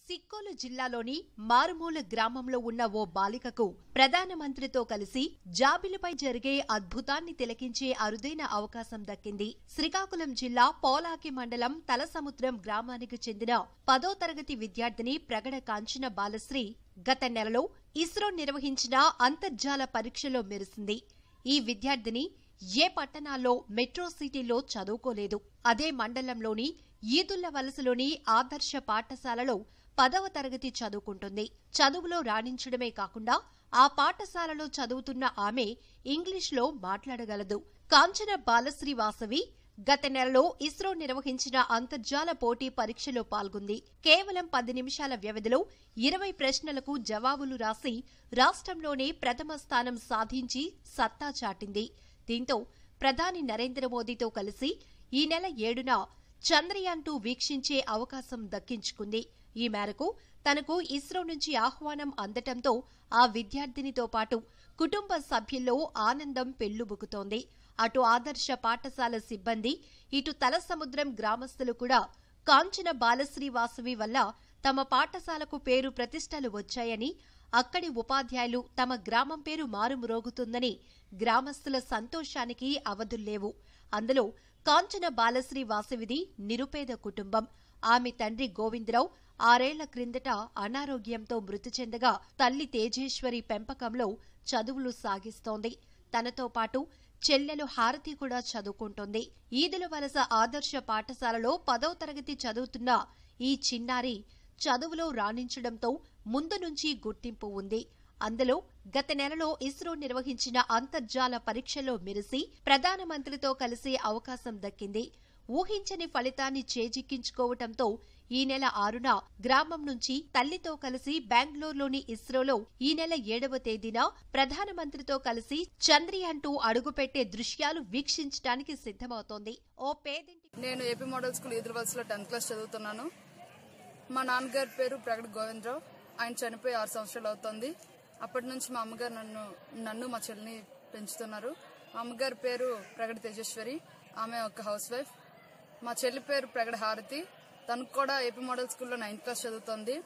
సిక్కోలు జిల్లాలోని మారుమూల గ్రామంలో ఉన్న ఓ బాలికకు ప్రధానమంత్రితో కలిసి జాబిలిపై జరిగే అద్భుతాన్ని తిలకించే అరుదైన అవకాశం దక్కింది శ్రీకాకుళం జిల్లా పోలాకి మండలం తలసముద్రం గ్రామానికి చెందిన పదో తరగతి విద్యార్థిని ప్రగడ కాంచన బాలశ్రీ గత నెలలో ఇస్రో నిర్వహించిన అంతర్జాల పరీక్షలో మెరిసింది ఈ విద్యార్థిని ఏ పట్టణాల్లో మెట్రో సిటీలో చదువుకోలేదు అదే మండలంలోని ఈదుళ్ల వలసలోని ఆదర్శ పాఠశాలలో పదవ తరగతి చదువుకుంటుంది చదువులో రాణించడమే కాకుండా ఆ పాఠశాలలో చదువుతున్న ఆమె ఇంగ్లీష్లో మాట్లాడగలదు కాంచన బాలశ్రీ వాసవి గత నెలలో ఇస్రో నిర్వహించిన అంతర్జాల పోటీ పరీక్షలో పాల్గొంది కేవలం పది నిమిషాల వ్యవధిలో ఇరవై ప్రశ్నలకు జవాబులు రాసి రాష్ట్రంలోనే ప్రథమ స్థానం సాధించి సత్తా చాటింది దీంతో ప్రధాని నరేంద్ర మోదీతో కలిసి ఈ నెల ఏడున చంద్రయాన్ టూ వీక్షించే అవకాశం దక్కించుకుంది ఈ మేరకు తనకు ఇస్రో నుంచి ఆహ్వానం అందటంతో ఆ విద్యార్థినితో పాటు కుటుంబ సభ్యుల్లో ఆనందం పెళ్లుబుకుతోంది అటు ఆదర్శ పాఠశాల సిబ్బంది ఇటు తలసముద్రం గ్రామస్తులు కూడా కాంచన బాలశ్రీ వాసవి వల్ల తమ పాఠశాలకు పేరు ప్రతిష్టలు వచ్చాయని అక్కడి ఉపాధ్యాయులు తమ గ్రామం పేరు మారుమ్రోగుతుందని గ్రామస్తుల సంతోషానికి అవధుల్లేవు అందులో కాంచన బాలశ్రీ వాసవిది నిరుపేద కుటుంబం ఆమె తండ్రి గోవిందరావు ఆరేళ్ల క్రిందట అనారోగ్యంతో మృతి చెందగా తల్లి తేజేశ్వరి పెంపకంలో చదువులు సాగిస్తోంది తనతో పాటు చెల్లెలు హారతి కూడా చదువుకుంటోంది ఈదుల వలస ఆదర్శ పాఠశాలలో పదవ తరగతి చదువుతున్న ఈ చిన్నారి చదువులో రాణించడంతో ముందు నుంచి గుర్తింపు ఉంది అందులో గత నెలలో ఇస్రో నిర్వహించిన అంతర్జాల పరీక్షలో మెరిసి ప్రధానమంత్రితో కలిసే అవకాశం దక్కింది ఊహించని ఫలితాన్ని చేజిక్కించుకోవటంతో ఈ నెల ఆరున గ్రామం నుంచి తల్లితో కలిసి బెంగళూరులోని ఇస్రోలో ఈ నెల ఏడవ తేదీన ప్రధానమంత్రితో కలిసి చంద్రయాన్ టూ అడుగుపెట్టే దృశ్యాలు వీక్షించడానికి సిద్ధమవుతోంది ఓ పేదింటి నేను ఏపీ మోడల్ స్కూల్ ఈదురువలసలో టెన్త్ క్లాస్ చదువుతున్నాను మా నాన్నగారి పేరు ప్రగడ్ గోవిందరావు ఆయన చనిపోయి ఆరు సంవత్సరాలు అవుతుంది అప్పటి నుంచి మా అమ్మగారు నన్ను నన్ను మా చెల్లిని పెంచుతున్నారు మా అమ్మగారి పేరు ప్రగడ్ తేజేశ్వరి ఆమె ఒక హౌస్ వైఫ్ మా చెల్లి పేరు ప్రగడ్ హారతి తనకు కూడా ఏపీ మోడల్ స్కూల్లో నైన్త్ క్లాస్ చదువుతోంది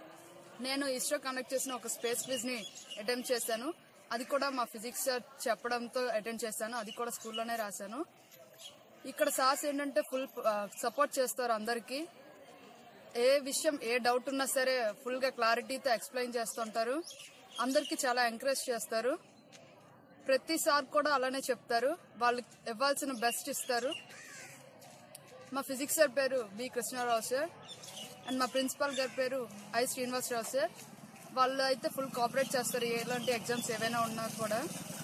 నేను ఇస్రో కండక్ట్ చేసిన ఒక స్పేస్ క్విజ్ ని అటెంప్ట్ చేశాను అది కూడా మా ఫిజిక్స్ సార్ చెప్పడంతో అటెండ్ చేశాను అది కూడా స్కూల్లోనే రాశాను ఇక్కడ సార్స్ ఏంటంటే ఫుల్ సపోర్ట్ చేస్తారు అందరికి ఏ విషయం ఏ డౌట్ ఉన్నా సరే ఫుల్ గా క్లారిటీతో ఎక్స్ప్లెయిన్ చేస్తుంటారు అందరికి చాలా ఎంకరేజ్ చేస్తారు ప్రతిసారి కూడా అలానే చెప్తారు వాళ్ళకి ఇవ్వాల్సిన బెస్ట్ ఇస్తారు మా ఫిజిక్స్ సార్ పేరు బి కృష్ణారావు సార్ అండ్ మా ప్రిన్సిపాల్ గారి పేరు ఐ శ్రీనివాసరావు సార్ వాళ్ళు అయితే ఫుల్ కోఆపరేట్ చేస్తారు ఎలాంటి ఎగ్జామ్స్ ఏవైనా ఉన్నా కూడా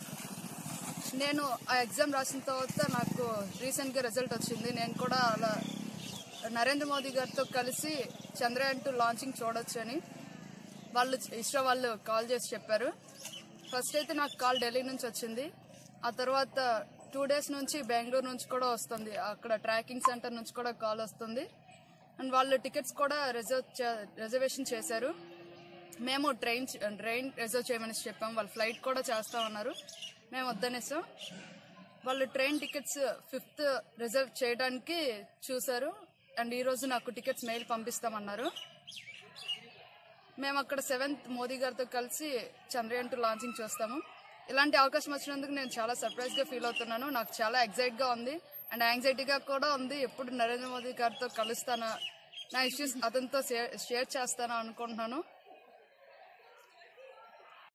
నేను ఆ ఎగ్జామ్ రాసిన తర్వాత నాకు రీసెంట్ గా రిజల్ట్ వచ్చింది నేను కూడా అలా నరేంద్ర మోదీ గారితో కలిసి చంద్రయాన్ టూ లాంచింగ్ చూడొచ్చు అని వాళ్ళు ఇస్రో వాళ్ళు కాల్ చేసి చెప్పారు ఫస్ట్ అయితే నాకు కాల్ ఢిల్లీ నుంచి వచ్చింది ఆ తర్వాత టూ డేస్ నుంచి బెంగళూరు నుంచి కూడా వస్తుంది అక్కడ ట్రాకింగ్ సెంటర్ నుంచి కూడా కాల్ వస్తుంది అండ్ వాళ్ళు టికెట్స్ కూడా రిజర్వ్ రిజర్వేషన్ చేశారు మేము ట్రైన్ ట్రైన్ రిజర్వ్ చేయమని చెప్పాం వాళ్ళు ఫ్లైట్ కూడా చేస్తా ఉన్నారు మేము వద్దనేసాం వాళ్ళు ట్రైన్ టికెట్స్ ఫిఫ్త్ రిజర్వ్ చేయడానికి చూశారు అండ్ ఈ రోజు నాకు టికెట్స్ మెయిల్ పంపిస్తామన్నారు మేము అక్కడ సెవెంత్ మోదీ గారితో కలిసి చంద్రయాన్ టూ లాంచింగ్ చేస్తాము ఇలాంటి అవకాశం వచ్చినందుకు నేను చాలా సర్ప్రైజ్ గా ఫీల్ అవుతున్నాను నాకు చాలా ఎగ్జైట్ గా ఉంది అండ్ యాంగ్జైటీగా కూడా ఉంది ఎప్పుడు నరేంద్ర మోదీ గారితో కలుస్తానా నా ఇష్యూస్ అతనితో షేర్ చేస్తానా అనుకుంటున్నాను